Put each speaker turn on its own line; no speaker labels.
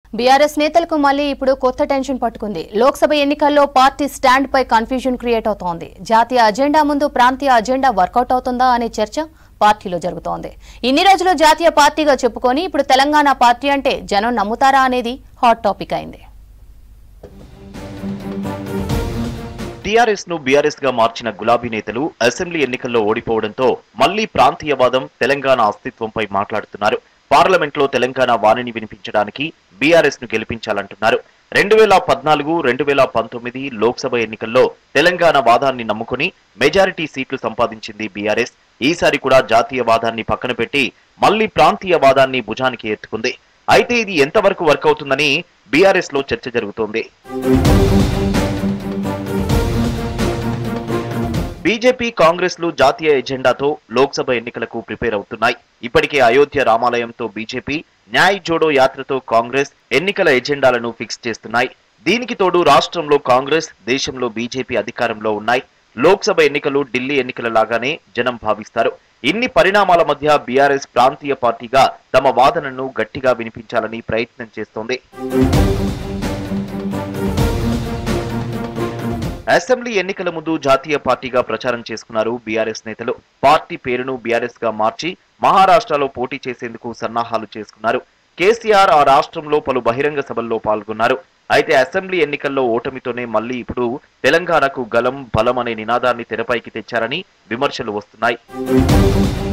BRS నేతలకు మళ్ళీ ఇప్పుడు కొత్త టెన్షన్ పట్టుకుంది లోక్సభ ఎన్నికల్లో పార్టీ స్టాండ్ పై కన్ఫ్యూజన్ క్రియేట్ అవుతోంది జాతీయ అజెండా ముందు ప్రాంతీయ అజెండా వర్కౌట్ అవుతుందా అనే చర్చ పార్టీలో జరుగుతోంది ఇన్ని రోజులు జాతీయ పార్టీగా చెప్పుకొని ఇప్పుడు తెలంగాణ పార్టీ అంటే జనం నమ్ముతారా అనేది హాట్ టాపిక్ అయింది
టీఆర్ఎస్ ను బీఆర్ఎస్ గా మార్చిన గులాబీ నేతలు అసెంబ్లీ ఎన్నికల్లో ఓడిపోవడంతో మళ్లీ ప్రాంతీయవాదం తెలంగాణ అస్తిత్వంపై మాట్లాడుతున్నారు పార్లమెంట్ లో తెలంగాణ వాణిని వినిపించడానికి బీఆర్ఎస్ ను గెలిపించాలంటున్నారు రెండు వేల పద్నాలుగు రెండు వేల పంతొమ్మిది లోక్సభ ఎన్నికల్లో తెలంగాణ వాదాన్ని నమ్ముకుని మెజారిటీ సీట్లు సంపాదించింది బీఆర్ఎస్ ఈసారి కూడా జాతీయవాదాన్ని పక్కన పెట్టి మళ్లీ ప్రాంతీయవాదాన్ని భుజానికి ఎత్తుకుంది అయితే ఇది ఎంతవరకు వర్క్ అవుతుందని బీఆర్ఎస్ లో చర్చ జరుగుతోంది బీజేపీ కాంగ్రెస్ లు జాతీయ ఎజెండాతో లోక్సభ ఎన్నికలకు ప్రిపేర్ అవుతున్నాయి ఇప్పటికే అయోధ్య రామాలయంతో బీజేపీ న్యాయ్ జోడో యాత్రతో కాంగ్రెస్ ఎన్నికల ఎజెండాలను ఫిక్స్ చేస్తున్నాయి దీనికి తోడు రాష్ట్రంలో కాంగ్రెస్ దేశంలో బీజేపీ అధికారంలో ఉన్నాయి లోక్సభ ఎన్నికలు ఢిల్లీ ఎన్నికల లాగానే జనం భావిస్తారు ఇన్ని పరిణామాల మధ్య బీఆర్ఎస్ ప్రాంతీయ పార్టీగా తమ వాదనను గట్టిగా వినిపించాలని ప్రయత్నం చేస్తోంది అసెంబ్లీ ఎన్నికల ముందు జాతీయ పార్టీగా ప్రచారం చేసుకున్నారు బీఆర్ఎస్ నేతలు పార్టీ పేరును బీఆర్ఎస్ గా మార్చి మహారాష్ట్రలో పోటీ చేసేందుకు సన్నాహాలు చేసుకున్నారు కేసీఆర్ ఆ రాష్ట్రంలో పలు బహిరంగ సభల్లో పాల్గొన్నారు అయితే అసెంబ్లీ ఎన్నికల్లో ఓటమితోనే మళ్లీ ఇప్పుడు తెలంగాణకు గలం బలం అనే నినాదాన్ని తెరపైకి తెచ్చారని విమర్శలు వస్తున్నాయి